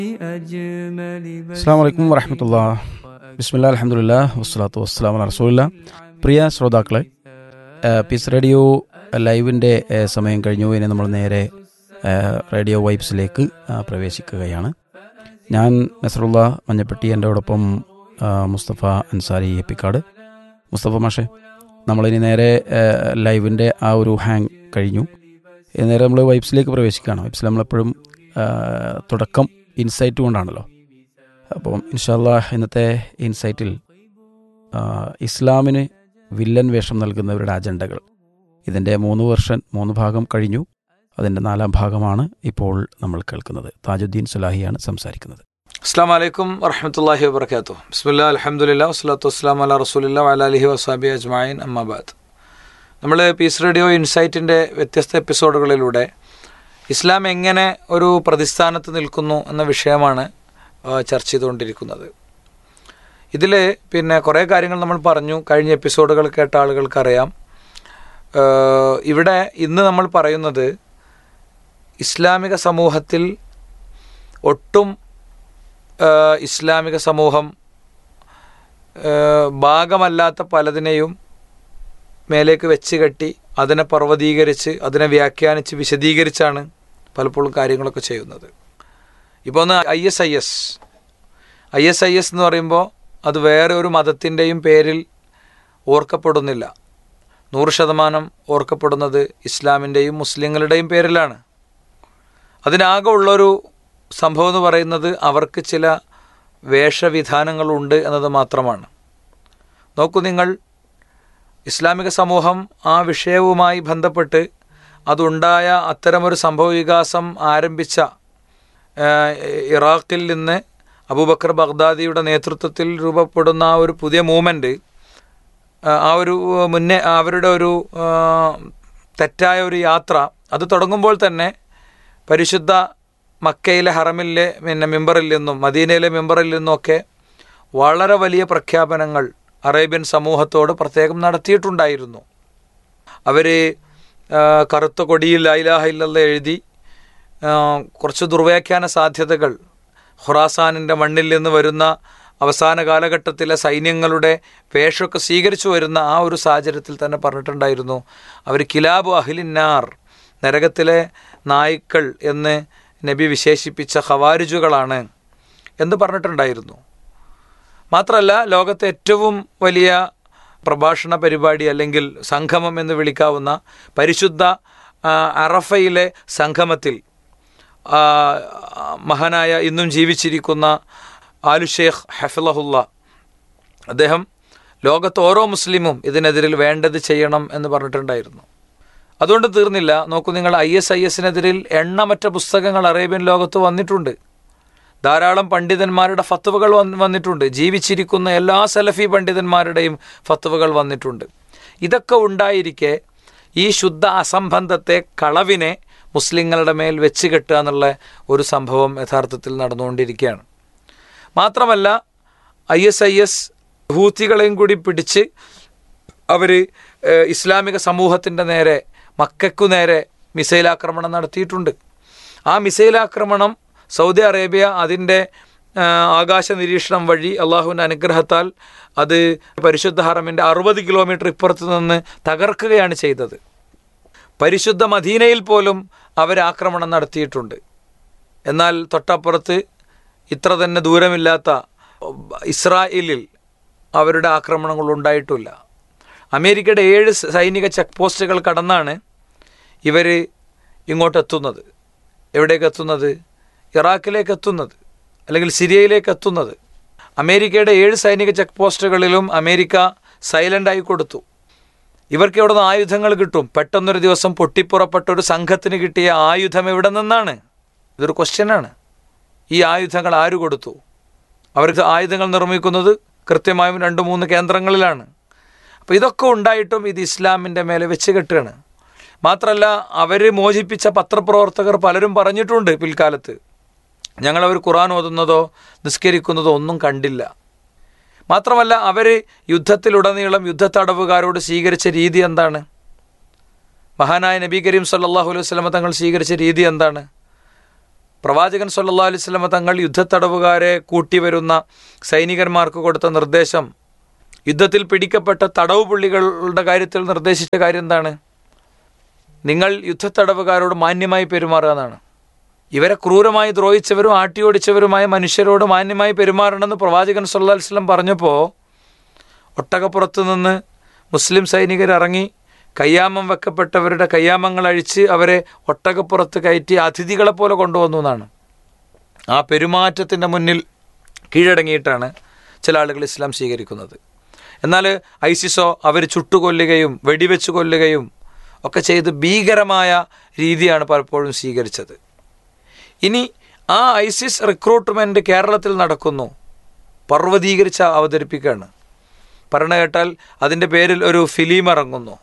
അസ്സാം വലൈക്കും വറഹമത്തുള്ള ബിസ്മില്ല അലഹമുല്ല വസ്സലാത്തു വസ്സലാം റസൂല്ല പ്രിയ ശ്രോതാക്കളെ ഏഹ് പീസ് റേഡിയോ ലൈവിൻ്റെ ഏഹ് സമയം കഴിഞ്ഞു ഇനി നമ്മൾ നേരെ ഏഹ് റേഡിയോ വൈബ്സിലേക്ക് ആ, പ്രവേശിക്കുകയാണ് ഞാൻ നസറുള്ള മഞ്ഞപ്പെട്ടി എൻ്റെയോടൊപ്പം ആ, മുസ്തഫ അൻസാരി എപ്പിക്കാട് മുസ്തഫ മാഷെ നമ്മളിനി നേരെ ഏഹ് ലൈവിൻ്റെ ആ ഒരു ഹാങ് കഴിഞ്ഞു ഇനി നേരെ നമ്മൾ വൈബ്സിലേക്ക് പ്രവേശിക്കുകയാണ് വൈബ്സിൽ നമ്മളെപ്പോഴും ആ, തുടക്കം ഇൻസൈറ്റ് കൊണ്ടാണല്ലോ അപ്പം ഇൻഷാല്ല ഇന്നത്തെ ഇൻസൈറ്റിൽ ആ, ഇസ്ലാമിന് വില്ലൻ വേഷം നൽകുന്നവരുടെ അജണ്ടകൾ ഇതിൻ്റെ മൂന്ന് വർഷം മൂന്ന് ഭാഗം കഴിഞ്ഞു അതിൻ്റെ നാലാം ഭാഗമാണ് ഇപ്പോൾ നമ്മൾ കേൾക്കുന്നത് താജുദ്ദീൻ സുലാഹിയാണ് സംസാരിക്കുന്നത് അസ്സാം വലൈക്കും വറഹമത്തല്ലാഹി വബർക്കാത്തു ബിസ്മില്ലാ അലഹമുല്ല വസ്സലാത്തു വസ്സലാം അല റസൂലില്ല വലാലിഹി വസാബി അജ്മായിൻ അമ്മാബാദ് നമ്മൾ പീസ് റേഡിയോ ഇൻസൈറ്റിൻ്റെ വ്യത്യസ്ത എപ്പിസോഡുകളിലൂടെ ഇസ്ലാം എങ്ങനെ ഒരു പ്രതിസ്ഥാനത്ത് നിൽക്കുന്നു എന്ന വിഷയമാണ് ആ, ചർച്ച ചെയ്തുകൊണ്ടിരിക്കുന്നത് ഇതിൽ പിന്നെ കുറേ കാര്യങ്ങൾ നമ്മൾ പറഞ്ഞു കഴിഞ്ഞ എപ്പിസോഡുകൾ കേട്ട ആളുകൾക്കറിയാം ആ, ഇവിടെ ഇന്ന് നമ്മൾ പറയുന്നത് ഇസ്ലാമിക സമൂഹത്തിൽ ഒട്ടും ആ, ഇസ്ലാമിക സമൂഹം ആ, ഭാഗമല്ലാത്ത പലതിനെയും മേലേക്ക് വെച്ച് കെട്ടി അതിനെ പർവ്വതീകരിച്ച് അതിനെ വ്യാഖ്യാനിച്ച് വിശദീകരിച്ചാണ് പലപ്പോഴും കാര്യങ്ങളൊക്കെ ചെയ്യുന്നത് ഇപ്പോൾ ഒന്ന് I S I S I S I S എന്ന് പറയുമ്പോൾ അത് വേറെ ഒരു മതത്തിൻ്റെയും പേരിൽ ഓർക്കപ്പെടുന്നില്ല നൂറ് ശതമാനം ഓർക്കപ്പെടുന്നത് ഇസ്ലാമിൻ്റെയും മുസ്ലിങ്ങളുടെയും പേരിലാണ് അതിനാകെ ഉള്ളൊരു സംഭവം എന്ന് പറയുന്നത് അവർക്ക് ചില വേഷവിധാനങ്ങളുണ്ട് എന്നത് മാത്രമാണ് നോക്കൂ നിങ്ങൾ ഇസ്ലാമിക സമൂഹം ആ വിഷയവുമായി ബന്ധപ്പെട്ട് അതുണ്ടായ അത്തരമൊരു സംഭവവികാസം ആരംഭിച്ച ആ, ഇറാഖിൽ നിന്ന് അബൂബക്കർ ബഗ്ദാദിയുടെ നേതൃത്വത്തിൽ രൂപപ്പെടുന്ന ആ ഒരു പുതിയ മൂവ്മെൻറ്റ് ആ ഒരു മുന്നേ അവരുടെ ഒരു ആ, തെറ്റായ ഒരു യാത്ര അത് തുടങ്ങുമ്പോൾ തന്നെ പരിശുദ്ധ മക്കയിലെ ഹറമിലെ പിന്നെ മെമ്പറിൽ നിന്നും മദീനയിലെ മെമ്പറിൽ നിന്നുമൊക്കെ വളരെ വലിയ പ്രഖ്യാപനങ്ങൾ അറേബ്യൻ സമൂഹത്തോട് പ്രത്യേകം നടത്തിയിട്ടുണ്ടായിരുന്നു അവർ കറുത്ത കൊടിയിൽ ഐലാഹ ഇല്ലല്ല എഴുതി ആ, കുറച്ച് ദുർവ്യാഖ്യാന സാധ്യതകൾ ഖുറാസാനിൻ്റെ മണ്ണിൽ നിന്ന് വരുന്ന അവസാന കാലഘട്ടത്തിലെ സൈന്യങ്ങളുടെ വേഷമൊക്കെ സ്വീകരിച്ചു വരുന്ന ആ ഒരു സാഹചര്യത്തിൽ തന്നെ പറഞ്ഞിട്ടുണ്ടായിരുന്നു അവർ കിലാബു അഹിലിന്നാർ നരകത്തിലെ നായ്ക്കൾ എന്ന് നബി വിശേഷിപ്പിച്ച ഖവാരിജുകളാണ് എന്ന് പറഞ്ഞിട്ടുണ്ടായിരുന്നു മാത്രമല്ല ലോകത്തെ ഏറ്റവും വലിയ പ്രഭാഷണ പരിപാടി അല്ലെങ്കിൽ സംഗമം എന്ന് വിളിക്കാവുന്ന പരിശുദ്ധ ആ, അറഫയിലെ സംഗമത്തിൽ ആ, മഹാനായ ഇന്നും ജീവിച്ചിരിക്കുന്ന ആലു ഷെയ്ഖ് ഹഫിലഹുല്ല അദ്ദേഹം ലോകത്ത് ഓരോ മുസ്ലിമും ഇതിനെതിരിൽ വേണ്ടത് ചെയ്യണം എന്ന് പറഞ്ഞിട്ടുണ്ടായിരുന്നു അതുകൊണ്ട് തീർന്നില്ല നോക്കൂ നിങ്ങൾ ഐ എസ് ഐ എസിനെതിരിൽ എണ്ണമറ്റ പുസ്തകങ്ങൾ അറേബ്യൻ ലോകത്ത് വന്നിട്ടുണ്ട് ധാരാളം പണ്ഡിതന്മാരുടെ ഫത്തുവകൾ വന്ന് വന്നിട്ടുണ്ട് ജീവിച്ചിരിക്കുന്ന എല്ലാ സലഫി പണ്ഡിതന്മാരുടെയും ഫത്തുവകൾ വന്നിട്ടുണ്ട് ഇതൊക്കെ ഉണ്ടായിരിക്കെ ഈ ശുദ്ധ അസംബന്ധത്തെ കളവിനെ മുസ്ലിങ്ങളുടെ മേൽ വെച്ച് കെട്ടുക എന്നുള്ള ഒരു സംഭവം യഥാർത്ഥത്തിൽ നടന്നുകൊണ്ടിരിക്കുകയാണ് മാത്രമല്ല ഐ എസ് ഐ എസ് ഹൂത്തികളെയും കൂടി പിടിച്ച് അവർ ഇസ്ലാമിക സമൂഹത്തിൻ്റെ നേരെ മക്കയ്ക്കു നേരെ മിസൈൽ ആക്രമണം നടത്തിയിട്ടുണ്ട് ആ മിസൈൽ ആക്രമണം സൗദി അറേബ്യ അതിൻ്റെ ആ, ആകാശ നിരീക്ഷണം വഴി അള്ളാഹുവിൻ്റെ അനുഗ്രഹത്താൽ അത് പരിശുദ്ധ ഹറമിൻ്റെ അറുപത് കിലോമീറ്റർ ഇപ്പുറത്ത് നിന്ന് തകർക്കുകയാണ് ചെയ്തത് പരിശുദ്ധ മദീനയിൽ പോലും അവർ ആക്രമണം നടത്തിയിട്ടുണ്ട് എന്നാൽ തൊട്ടപ്പുറത്ത് ഇത്ര തന്നെ ദൂരമില്ലാത്ത ഇസ്രായേലിൽ അവരുടെ ആക്രമണങ്ങൾ ഉണ്ടായിട്ടില്ല അമേരിക്കയുടെ ഏഴ് സൈനിക ചെക്ക് പോസ്റ്റുകൾ കടന്നാണ് ഇവർ ഇങ്ങോട്ട് എത്തുന്നത് എവിടേക്ക് എത്തുന്നത് ഇറാഖിലേക്ക് എത്തുന്നത് അല്ലെങ്കിൽ സിറിയയിലേക്ക് എത്തുന്നത് അമേരിക്കയുടെ ഏഴ് സൈനിക ചെക്ക് പോസ്റ്റുകളിലും അമേരിക്ക സൈലൻ്റായി കൊടുത്തു ഇവർക്ക് എവിടെ നിന്ന് ആയുധങ്ങൾ കിട്ടും പെട്ടെന്നൊരു ദിവസം പൊട്ടിപ്പുറപ്പെട്ട ഒരു സംഘത്തിന് കിട്ടിയ ആയുധം എവിടെ നിന്നാണ് ഇതൊരു ക്വസ്റ്റ്യനാണ് ഈ ആയുധങ്ങൾ ആര് കൊടുത്തു അവർക്ക് ആയുധങ്ങൾ നിർമ്മിക്കുന്നത് കൃത്യമായും രണ്ട് മൂന്ന് കേന്ദ്രങ്ങളിലാണ് അപ്പോൾ ഇതൊക്കെ ഉണ്ടായിട്ടും ഇത് ഇസ്ലാമിൻ്റെ മേലെ വെച്ച് കെട്ടുകയാണ് മാത്രമല്ല അവർ മോചിപ്പിച്ച പത്രപ്രവർത്തകർ പലരും പറഞ്ഞിട്ടുണ്ട് പിൽക്കാലത്ത് ഞങ്ങളവർ ഖുറാൻ ഓതുന്നതോ നിസ്കരിക്കുന്നതോ ഒന്നും കണ്ടില്ല മാത്രമല്ല അവർ യുദ്ധത്തിലുടനീളം യുദ്ധത്തടവുകാരോട് സ്വീകരിച്ച രീതി എന്താണ് മഹാനായ നബി കരീം സല്ലല്ലാഹു അലൈഹി വസല്ലമ തങ്ങൾ സ്വീകരിച്ച രീതി എന്താണ് പ്രവാചകൻ സല്ലാ അലൈഹി സ്വലമ തങ്ങൾ യുദ്ധത്തടവുകാരെ കൂട്ടിവരുന്ന സൈനികന്മാർക്ക് കൊടുത്ത നിർദ്ദേശം യുദ്ധത്തിൽ പിടിക്കപ്പെട്ട തടവ് പുള്ളികളുടെ കാര്യത്തിൽ നിർദ്ദേശിച്ച കാര്യം എന്താണ് നിങ്ങൾ യുദ്ധത്തടവുകാരോട് മാന്യമായി പെരുമാറുക എന്നാണ് ഇവരെ ക്രൂരമായി ദ്രോഹിച്ചവരും ആട്ടിയോടിച്ചവരുമായ മനുഷ്യരോട് മാന്യമായി പെരുമാറണമെന്ന് പ്രവാചകൻ സല്ലാ വസ്ലം പറഞ്ഞപ്പോൾ ഒട്ടകപ്പുറത്ത് നിന്ന് മുസ്ലിം സൈനികർ ഇറങ്ങി കയ്യാമം വെക്കപ്പെട്ടവരുടെ കയ്യാമങ്ങൾ അഴിച്ച് അവരെ ഒട്ടകപ്പുറത്ത് കയറ്റി അതിഥികളെ പോലെ കൊണ്ടുവന്നു എന്നാണ് ആ പെരുമാറ്റത്തിൻ്റെ മുന്നിൽ കീഴടങ്ങിയിട്ടാണ് ചില ആളുകൾ ഇസ്ലാം സ്വീകരിക്കുന്നത് എന്നാൽ ഐസിസോ അവർ ചുട്ടുകൊല്ലുകയും വെടിവെച്ച് കൊല്ലുകയും ഒക്കെ ചെയ്ത് ഭീകരമായ രീതിയാണ് പലപ്പോഴും സ്വീകരിച്ചത് ഇനി ആ ഐസിസ് റിക്രൂട്ട്മെൻറ്റ് കേരളത്തിൽ നടക്കുന്നു പർവ്വതീകരിച്ച് അവതരിപ്പിക്കുകയാണ് പറഞ്ഞ കേട്ടാൽ അതിൻ്റെ പേരിൽ ഒരു ഫിലിം ഇറങ്ങുന്നു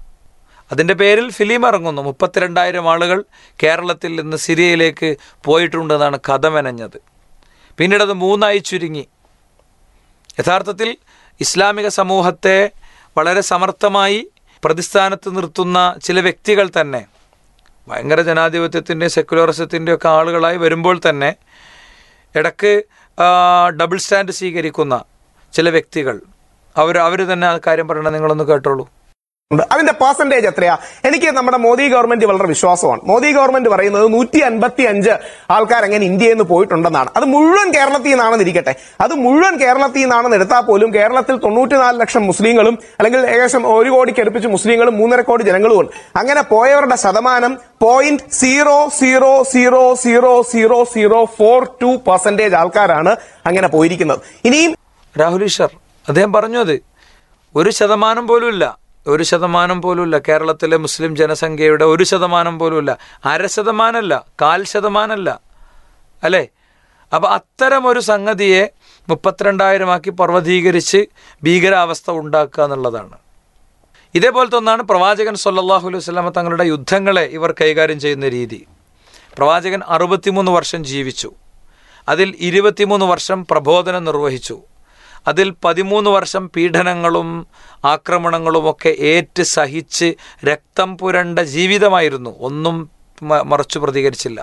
അതിൻ്റെ പേരിൽ ഫിലിം ഇറങ്ങുന്നു മുപ്പത്തിരണ്ടായിരം ആളുകൾ കേരളത്തിൽ നിന്ന് സിറിയയിലേക്ക് പോയിട്ടുണ്ടെന്നാണ് കഥ മെനഞ്ഞത് പിന്നീട് അത് മൂന്നായി ചുരുങ്ങി യഥാർത്ഥത്തിൽ ഇസ്ലാമിക സമൂഹത്തെ വളരെ സമർത്ഥമായി പ്രതിസ്ഥാനത്ത് നിർത്തുന്ന ചില വ്യക്തികൾ തന്നെ ഭയങ്കര ജനാധിപത്യത്തിൻ്റെയും സെക്യുലറിസത്തിൻ്റെയും ഒക്കെ ആളുകളായി വരുമ്പോൾ തന്നെ ഇടക്ക് ഡബിൾ സ്റ്റാൻഡ് സ്വീകരിക്കുന്ന ചില വ്യക്തികൾ അവർ അവർ തന്നെ ആ കാര്യം പറയണത് നിങ്ങളൊന്ന് കേട്ടോളൂ ഉണ്ട് അതിന്റെ പെർസെന്റേജ് എത്രയാ എനിക്ക് നമ്മുടെ മോദി ഗവൺമെന്റ് വളരെ വിശ്വാസമാണ് മോദി ഗവൺമെന്റ് പറയുന്നത് നൂറ്റി അൻപത്തി അഞ്ച് ആൾക്കാർ അങ്ങനെ ഇന്ത്യയിൽ നിന്ന് പോയിട്ടുണ്ടെന്നാണ് അത് മുഴുവൻ കേരളത്തിൽ നിന്നാണെന്ന് ഇരിക്കട്ടെ അത് മുഴുവൻ കേരളത്തിൽ നിന്നാണെന്ന് എടുത്താൽ പോലും കേരളത്തിൽ തൊണ്ണൂറ്റിനാല് ലക്ഷം മുസ്ലിങ്ങളും അല്ലെങ്കിൽ ഏകദേശം ഒരു കോടിക്ക് അടുപ്പിച്ച് മുസ്ലിങ്ങളും മൂന്നര കോടി ജനങ്ങളുമുണ്ട് അങ്ങനെ പോയവരുടെ ശതമാനം point zero zero zero zero zero zero four two percentage ആൾക്കാരാണ് അങ്ങനെ പോയിരിക്കുന്നത് ഇനിയും രാഹുൽ ഈശ്വർ അദ്ദേഹം പറഞ്ഞു അത് ഒരു ശതമാനം പോലും ഇല്ല ഒരു ശതമാനം പോലുമില്ല കേരളത്തിലെ മുസ്ലിം ജനസംഖ്യയുടെ ഒരു ശതമാനം പോലുമില്ല അര ശതമാനമല്ല കാൽ ശതമാനമല്ല അല്ലേ അപ്പോൾ അത്തരം ഒരു സംഗതിയെ മുപ്പത്തിരണ്ടായിരമാക്കി പർവ്വതീകരിച്ച് ഭീകരാവസ്ഥ ഉണ്ടാക്കുക എന്നുള്ളതാണ് ഇതേപോലത്തെ ഒന്നാണ് പ്രവാചകൻ സല്ലല്ലാഹു അലൈഹി വസല്ലമ തങ്ങളുടെ യുദ്ധങ്ങളെ ഇവർ കൈകാര്യം ചെയ്യുന്ന രീതി പ്രവാചകൻ അറുപത്തിമൂന്ന് വർഷം ജീവിച്ചു അതിൽ ഇരുപത്തിമൂന്ന് വർഷം പ്രബോധനം നിർവഹിച്ചു അതിൽ പതിമൂന്ന് വർഷം പീഡനങ്ങളും ആക്രമണങ്ങളും ഒക്കെ ഏറ്റ് സഹിച്ച് രക്തം പുരണ്ട ജീവിതമായിരുന്നു ഒന്നും മ- മറച്ചു പ്രതികരിച്ചില്ല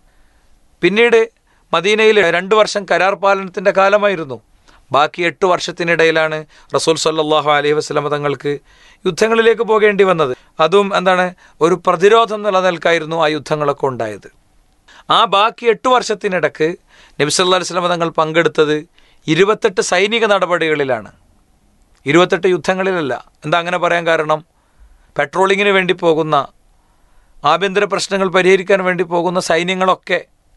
പിന്നീട് മദീനയിൽ രണ്ട് വർഷം കരാർ പാലനത്തിൻ്റെ കാലമായിരുന്നു ബാക്കി എട്ട് വർഷത്തിനിടയിലാണ് റസൂൽ സല്ലാഹു അലൈഹി വസ്ലമ തങ്ങൾക്ക് യുദ്ധങ്ങളിലേക്ക് പോകേണ്ടി വന്നത് അതും എന്താണ് ഒരു പ്രതിരോധം നിലനിൽക്കായിരുന്നു ആ യുദ്ധങ്ങളൊക്കെ ഉണ്ടായത് ആ ബാക്കി എട്ട് വർഷത്തിനിടക്ക് നബി സല്ലാ അലൈഹി വസ്ലമ തങ്ങൾ പങ്കെടുത്തത് ഇരുപത്തെട്ട് സൈനിക നടപടികളിലാണ് ഇരുപത്തെട്ട് യുദ്ധങ്ങളിലല്ല എന്താ അങ്ങനെ പറയാൻ കാരണം പെട്രോളിങ്ങിന് വേണ്ടി പോകുന്ന ആഭ്യന്തര പ്രശ്നങ്ങൾ പരിഹരിക്കാൻ വേണ്ടി പോകുന്ന സൈന്യങ്ങളൊക്കെ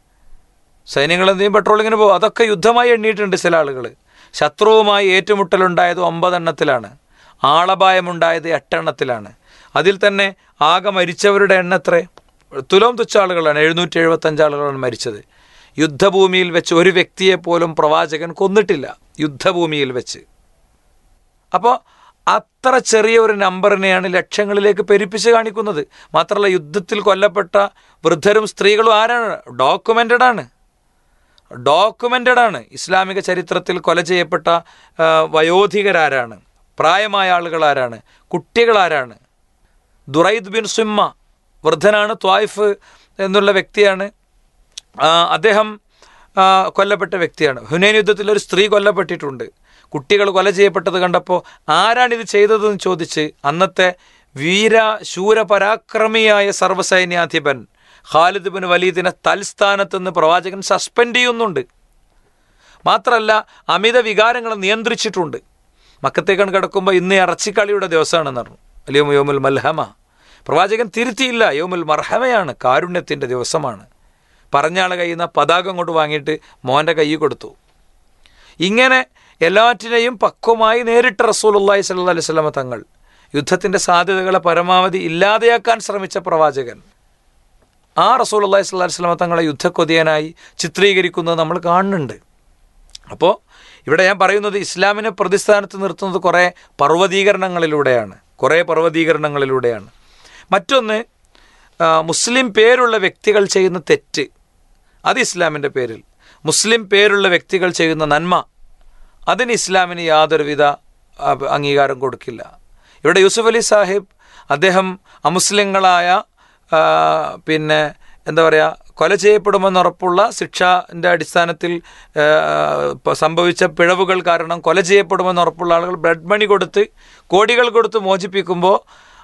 സൈന്യങ്ങൾ എന്ത് ചെയ്യും പെട്രോളിങ്ങിന് പോകും അതൊക്കെ യുദ്ധമായി എണ്ണിയിട്ടുണ്ട് ചില ആളുകൾ ശത്രുവുമായി ഏറ്റുമുട്ടലുണ്ടായത് ഒമ്പതെണ്ണത്തിലാണ് ആളപായമുണ്ടായത് എട്ടെണ്ണത്തിലാണ് അതിൽ തന്നെ ആകെ മരിച്ചവരുടെ എണ്ണം എത്ര തുലോം തുച്ഛ ആളുകളാണ് എഴുന്നൂറ്റി എഴുപത്തഞ്ച് ആളുകളാണ് മരിച്ചത് യുദ്ധഭൂമിയിൽ വെച്ച് ഒരു വ്യക്തിയെ പോലും പ്രവാചകൻ കൊന്നിട്ടില്ല യുദ്ധഭൂമിയിൽ വെച്ച് അപ്പോൾ അത്ര ചെറിയ ഒരു നമ്പറിനെയാണ് ലക്ഷങ്ങളിലേക്ക് പെരുപ്പിച്ച് കാണിക്കുന്നത് മാത്രമല്ല യുദ്ധത്തിൽ കൊല്ലപ്പെട്ട വൃദ്ധരും സ്ത്രീകളും ആരാണ് ഡോക്യുമെന്റഡ് ആണ് ഡോക്യുമെന്റഡ് ആണ് ഇസ്ലാമിക ചരിത്രത്തിൽ കൊല ചെയ്യപ്പെട്ട ആ, വയോധികരാരാണ് പ്രായമായ ആളുകൾ ആരാണ് കുട്ടികൾ ആരാണ് ദുറൈദ് ബിൻ സുമ്മ വൃദ്ധനാണ് ത്വായിഫ് എന്നുള്ള വ്യക്തിയാണ് ആ, അദ്ദേഹം ആ, കൊല്ലപ്പെട്ട വ്യക്തിയാണ് ഹുനൈൻ യുദ്ധത്തിൽ ഒരു സ്ത്രീ കൊല്ലപ്പെട്ടിട്ടുണ്ട് കുട്ടികൾ കൊല ചെയ്യപ്പെട്ടത് കണ്ടപ്പോൾ ആരാണിത് ചെയ്തതെന്ന് ചോദിച്ച് അന്നത്തെ വീര ശൂര പരാക്രമിയായ സർവ്വസൈന്യാധിപൻ ഖാലിദ് ബിൻ വലീദിനെ തൽസ്ഥാനത്ത് നിന്ന് പ്രവാചകൻ സസ്പെൻഡ് ചെയ്യുന്നുണ്ട് മാത്രമല്ല അമിത വികാരങ്ങളെ നിയന്ത്രിച്ചിട്ടുണ്ട് മക്കത്തേക്കാണ് കിടക്കുമ്പോൾ ഇന്ന് ഇറച്ചിക്കളിയുടെ ദിവസമാണെന്ന് പറഞ്ഞു അല്ലയോ യോമുൽ മൽഹമ പ്രവാചകൻ തിരുത്തിയില്ല യോമുൽ മർഹമയാണ് കാരുണ്യത്തിൻ്റെ ദിവസമാണ് പറഞ്ഞയാളെ കയ്യിൽ നിന്ന് പതാകം കൊണ്ട് വാങ്ങിയിട്ട് മോൻ്റെ കൈ കൊടുത്തു ഇങ്ങനെ എല്ലാറ്റിനെയും പക്വമായി നേരിട്ട് റസൂലുള്ളാഹി സ്വല്ലല്ലാഹി അലൈഹി വസല്ലമ തങ്ങൾ യുദ്ധത്തിൻ്റെ സാധ്യതകളെ പരമാവധി ഇല്ലാതെയാക്കാൻ ശ്രമിച്ച പ്രവാചകൻ ആ റസൂൽ അള്ളാഹി സ്വല്ലല്ലാഹി അലൈഹി വസല്ലമ തങ്ങളെ യുദ്ധക്കൊതിയനായി ചിത്രീകരിക്കുന്നത് നമ്മൾ കാണുന്നുണ്ട് അപ്പോൾ ഇവിടെ ഞാൻ പറയുന്നത് ഇസ്ലാമിനെ പ്രതിസ്ഥാനത്ത് നിർത്തുന്നത് കുറേ പർവ്വതീകരണങ്ങളിലൂടെയാണ് കുറേ പർവ്വതീകരണങ്ങളിലൂടെയാണ് മറ്റൊന്ന് ആ, മുസ്ലിം പേരുള്ള വ്യക്തികൾ ചെയ്യുന്ന തെറ്റ് അത് ഇസ്ലാമിൻ്റെ പേരിൽ മുസ്ലിം പേരുള്ള വ്യക്തികൾ ചെയ്യുന്ന നന്മ അതിന് ഇസ്ലാമിന് യാതൊരുവിധ ആ, അംഗീകാരം കൊടുക്കില്ല ഇവിടെ യൂസുഫ് അലി സാഹിബ് അദ്ദേഹം അമുസ്ലിങ്ങളായ ആ, പിന്നെ എന്താ പറയുക കൊല ചെയ്യപ്പെടുമെന്ന് ഉറപ്പുള്ള ശിക്ഷൻ്റെ അടിസ്ഥാനത്തിൽ ആ, ഇപ്പൊ സംഭവിച്ച പിഴവുകൾ കാരണം കൊല ചെയ്യപ്പെടുമെന്ന് ഉറപ്പുള്ള ആളുകൾ ബ്ലഡ് മണി കൊടുത്ത് കോടികൾ കൊടുത്ത് മോചിപ്പിക്കുമ്പോൾ